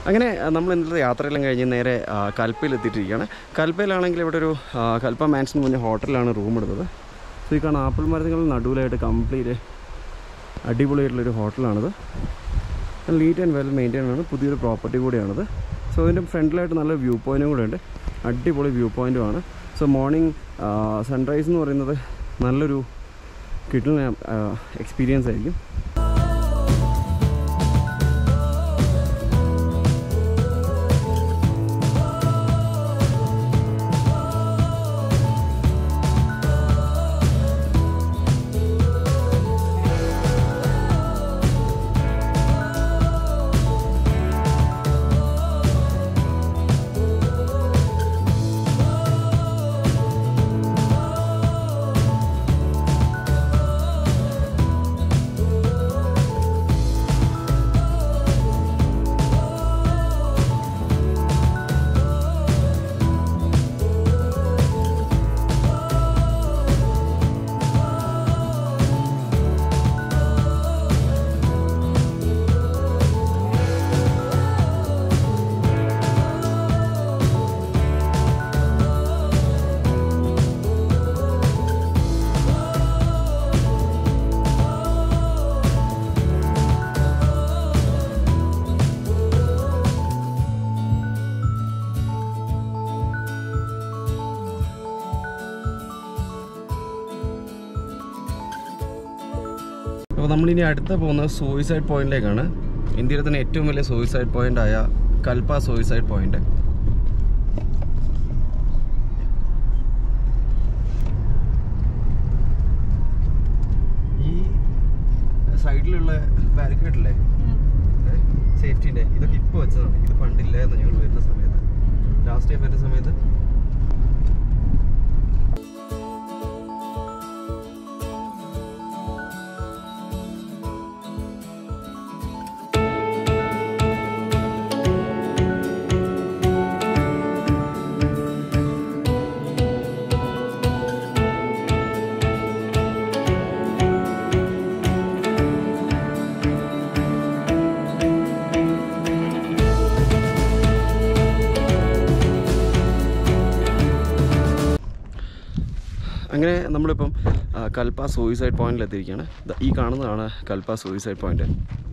അങ്ങനെ ആ, നമ്മൾ ഇന്നത്തെ യാത്രയെല്ലാം കഴിഞ്ഞ് നേരെ ആ, കൽപ്പയിൽ എത്തിയിട്ടിരിക്കുകയാണ് കൽപ്പയിലാണെങ്കിൽ ഇവിടെ ഒരു ആ, കൽപ്പ മാൻഷൻ മുന്നേ ഹോട്ടലിലാണ് റൂം എടുത്തത് സോ ഈ കാണാം ആപ്പിൾ മരങ്ങളുടെ നടുവിലായിട്ട് കംപ്ലീറ്റ് അടിപൊളിയായിട്ടുള്ളൊരു ഹോട്ടലാണിത് നീറ്റ് ആൻഡ് വെൽ മെയിൻറ്റെയിൻ ആണ് പുതിയൊരു പ്രോപ്പർട്ടി കൂടിയാണിത് സോ ഇതിൻ്റെ ഫ്രണ്ടിലായിട്ട് നല്ല വ്യൂ പോയിൻറ്റും കൂടെ ഉണ്ട് അടിപൊളി വ്യൂ പോയിൻറ്റുമാണ് സോ മോർണിംഗ് സൺറൈസ് എന്ന് പറയുന്നത് നല്ലൊരു കിട്ടുന്ന എക്സ്പീരിയൻസ് ആയിരിക്കും അപ്പോൾ നമ്മളിനി അടുത്ത പോകുന്നത് സൂയിസൈഡ് പോയിന്റിലേക്കാണ് ഇന്ത്യയിലെ തന്നെ ഏറ്റവും വലിയ സൂയിസൈഡ് പോയിന്റ് ആയ കൽപ്പ സൂയിസൈഡ് പോയിന്റ് ഈ സൈഡിലുള്ള ബാരിക്കേഡില്ലേ സേഫ്റ്റിന്റെ ഇതൊക്കെ ഇപ്പോൾ വെച്ചതാണ് ഇത് പണ്ടില്ലായിരുന്നു ഞങ്ങൾ വരുന്ന സമയത്ത് ലാസ്റ്റ് ടൈം വരുന്ന സമയത്ത് അങ്ങനെ നമ്മളിപ്പം ആ, കൽപ്പ സൂയിസൈഡ് പോയിന്റിൽ എത്തിയിരിക്കുകയാണ് ദാ ഈ കാണുന്നതാണ് കൽപ്പ സൂയിസൈഡ് പോയിന്റ്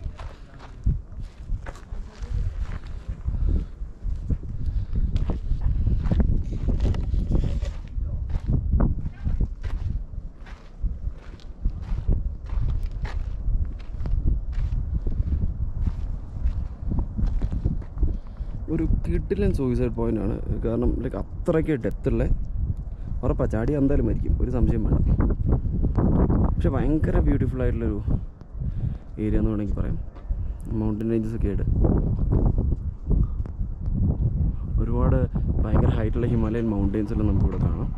ഒരു കിട്ടിലൻ സൂയിസൈഡ് പോയിന്റ് ആണ് കാരണം ലൈക്ക് അത്രയ്ക്ക് ഡെത്തുള്ള ഉറപ്പാ ചാടി എന്തായാലും മരിക്കും ഒരു സംശയം വേണ്ട പക്ഷെ ഭയങ്കര ബ്യൂട്ടിഫുൾ ആയിട്ടുള്ളൊരു ഏരിയ എന്ന് വേണമെങ്കിൽ പറയാം മൗണ്ടൻ റേഞ്ചസ് ഒക്കെ ആയിട്ട് ഒരുപാട് ഭയങ്കര ഹൈറ്റുള്ള ഹിമാലയൻ മൗണ്ടെയ്ൻസ് എല്ലാം നമുക്കിവിടെ കാണാം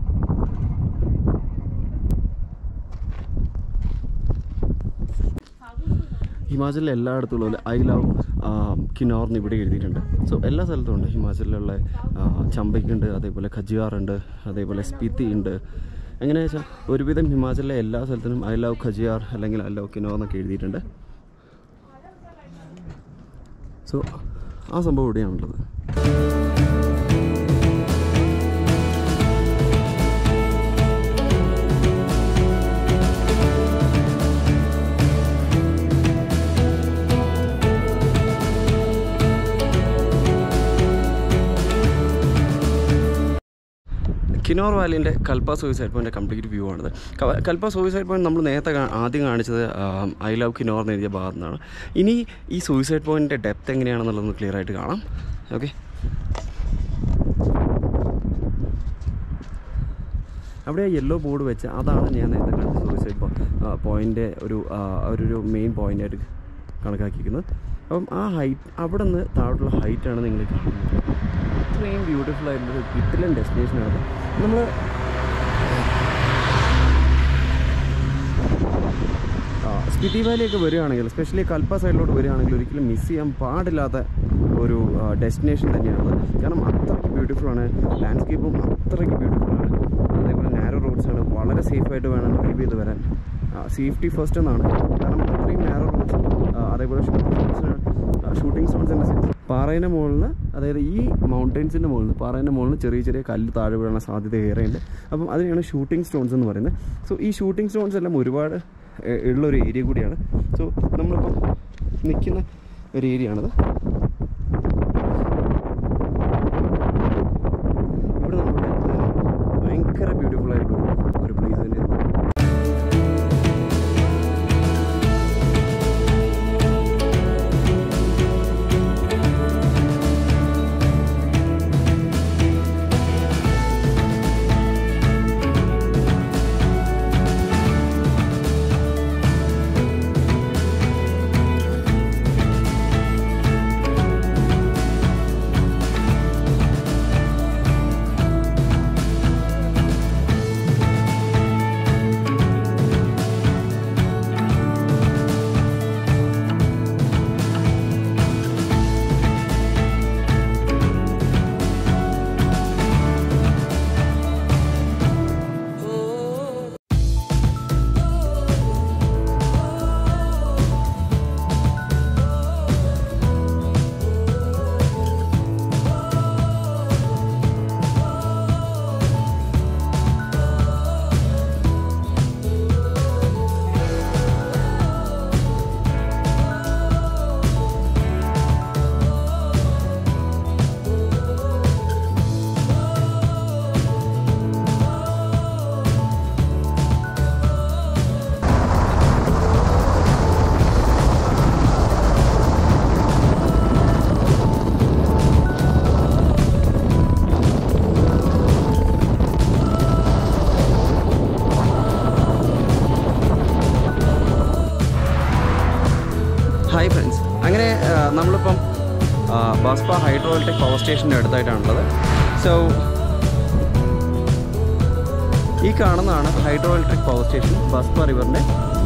ഹിമാചലിലെ എല്ലായിടത്തും ഉള്ള ഐ ലവ് കിനോർ എന്ന് ഇവിടെ എഴുതിയിട്ടുണ്ട് സോ എല്ലാ സ്ഥലത്തും ഉണ്ട് ഹിമാചലിലുള്ള ചമ്പയ്ക്കുണ്ട് അതേപോലെ ഖജിയാറുണ്ട് അതേപോലെ സ്പിത്തി ഉണ്ട് എങ്ങനെയാ വെച്ചാൽ ഒരുവിധം ഹിമാചലിലെ എല്ലാ സ്ഥലത്തിനും ഐ ലവ് ഖജിയാർ അല്ലെങ്കിൽ ഐ ലവ് കിനോർ എന്നൊക്കെ എഴുതിയിട്ടുണ്ട് സോ ആ സംഭവം ഇവിടെയാണുള്ളത് കിനോർ വാലിൻ്റെ കൽപ്പ സൂയിസൈഡ് പോയിൻ്റെ കംപ്ലീറ്റ് വ്യൂ ആണിത് ക- കൽപ്പ സൂയിസൈഡ് പോയിന്റ് നമ്മൾ നേരത്തെ കാ- ആദ്യം കാണിച്ചത് ഐ ലവ് കിനോർ എന്ന് എഴുതിയ ഭാഗത്തു നിന്നാണ് ഇനി ഈ സൂയിസൈഡ് പോയിന്റിൻ്റെ ഡെപ്ത് എങ്ങനെയാണെന്നുള്ളത് ക്ലിയർ ആയിട്ട് കാണാം ഓക്കെ അവിടെ യെല്ലോ ബോർഡ് വെച്ച് അതാണ് ഞാൻ നേരത്തെ കാണിച്ച സൂയിസൈഡ് പോയിൻ്റ് ഒരു ആ, ഒരു മെയിൻ പോയിൻ്റായിട്ട് കണക്കാക്കിയിരിക്കുന്നത് അപ്പം ആ ഹൈറ്റ് അവിടെ നിന്ന് താഴോട്ടുള്ള ഹൈറ്റാണ് നിങ്ങൾ കാണുന്നത് ഇത്രയും ബ്യൂട്ടിഫുൾ ആയിട്ടുള്ളൊരു കിട്ടിലൻ ഡെസ്റ്റിനേഷനാണ് നമ്മൾ സ്പിറ്റി വാലിയൊക്കെ വരികയാണെങ്കിൽ എസ്പെഷ്യലി കൽപ്പ സൈഡിലോട്ട് വരികയാണെങ്കിൽ ഒരിക്കലും മിസ് ചെയ്യാൻ പാടില്ലാത്ത ഒരു ഡെസ്റ്റിനേഷൻ തന്നെയാണ് കാരണം അത്രയ്ക്ക് ബ്യൂട്ടിഫുൾ ആണ് ലാൻഡ്സ്കേപ്പും അത്രയ്ക്ക് ബ്യൂട്ടിഫുൾ ആണ് അതേപോലെ നാരോ റോഡ്സ് ആണ് വളരെ സേഫായിട്ട് വേണം ഡ്രൈവ് ചെയ്ത് വരാൻ സേഫ്റ്റി ഫസ്റ്റ് എന്നാണ് കാരണം അത്രയും നാരോ റോഡ്സും അതേപോലെ ഷൂട്ടിംഗ് ഷൂട്ടിംഗ് സ്റ്റോൺസിൻ്റെ പാറേൻ്റെ മുകളിൽ നിന്ന് അതായത് ഈ മൗണ്ടൻസിൻ്റെ മുകളിൽ നിന്ന് പാറേൻ്റെ മുകളിൽ നിന്ന് ചെറിയ ചെറിയ കല്ല് താഴെ വീഴാനുള്ള സാധ്യത ഏറെയുണ്ട് അപ്പം അതിനെയാണ് ഷൂട്ടിംഗ് സ്റ്റോൺസ് എന്ന് പറയുന്നത് സോ ഈ ഷൂട്ടിംഗ് സ്റ്റോൺസ് എല്ലാം ഒരുപാട് ഏ- ഉള്ളൊരു ഏരിയ കൂടിയാണ് സോ നമ്മളിപ്പം നിൽക്കുന്ന ഒരു ഏരിയ ആണിത് ഇവിടെ നമ്മുടെ ഭയങ്കര ബ്യൂട്ടിഫുൾ ആയിട്ടുള്ള ഒരു പ്ലേസ് തന്നെ ഇത്. ഹായ് ഫ്രണ്ട്സ് അങ്ങനെ ആ, നമ്മളിപ്പം ആ, ബാസ്പ ഹൈഡ്രോ ഇലക്ട്രിക് പവർ സ്റ്റേഷൻ്റെ അടുത്തായിട്ടാണുള്ളത് സോ ഈ കാണുന്നതാണ് hydro electric power station Baspa റിവറിൻ്റെ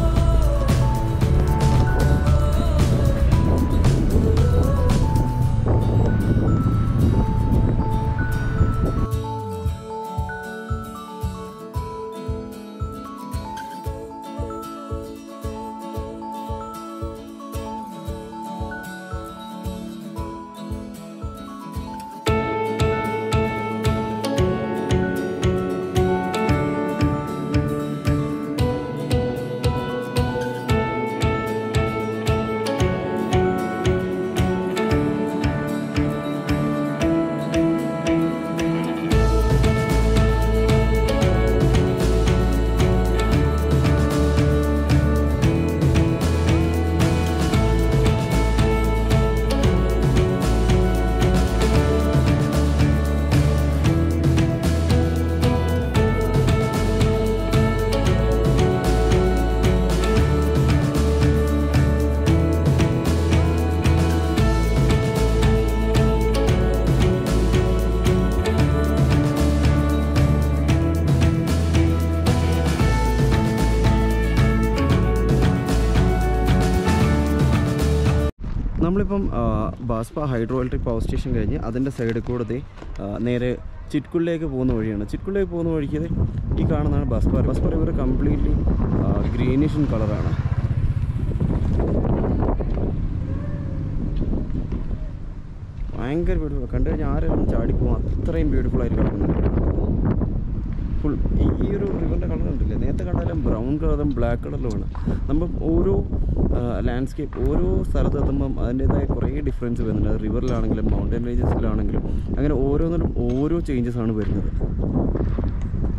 നമ്മളിപ്പം ആ, Baspa hydro electric power station കഴിഞ്ഞ് അതിൻ്റെ സൈഡിൽ കൂടെ ദേ, ആ, നേരെ ചിറ്റ്കുളിലേക്ക് പോകുന്ന വഴിയാണ് ചിറ്റ്കുളിലേക്ക് പോകുന്ന വഴിക്ക് ദേ ഈ കാണുന്നതാണ് Baspa Baspa river completely greenish in കളറാണ് ഭയങ്കര ബ്യൂട്ടിഫുൾ കണ്ടു കഴിഞ്ഞാൽ ആരെങ്കിലും ചാടിപ്പോകും അത്രയും ബ്യൂട്ടിഫുൾ ആയിട്ട് കിടക്കുന്നുണ്ട് ഫുൾ ഈ ഈ ഒരു റിവറിൻ്റെ കളർ ഉണ്ടല്ലേ നേരത്തെ കണ്ടാലും ബ്രൗൺ കളറും ബ്ലാക്ക് കളറിലുമാണ് നമ്മൾ ഓരോ ലാൻഡ്സ്കേപ്പ് ഓരോ സ്ഥലത്ത് എത്തുമ്പം അതിൻ്റേതായ കുറേ ഡിഫറൻസ് വരുന്നുണ്ട് അത് റിവറിലാണെങ്കിലും മൗണ്ടൻ റേഞ്ചസിലാണെങ്കിലും അങ്ങനെ ഓരോന്നിലും ഓരോ ചേഞ്ചസ് ആണ് വരുന്നത്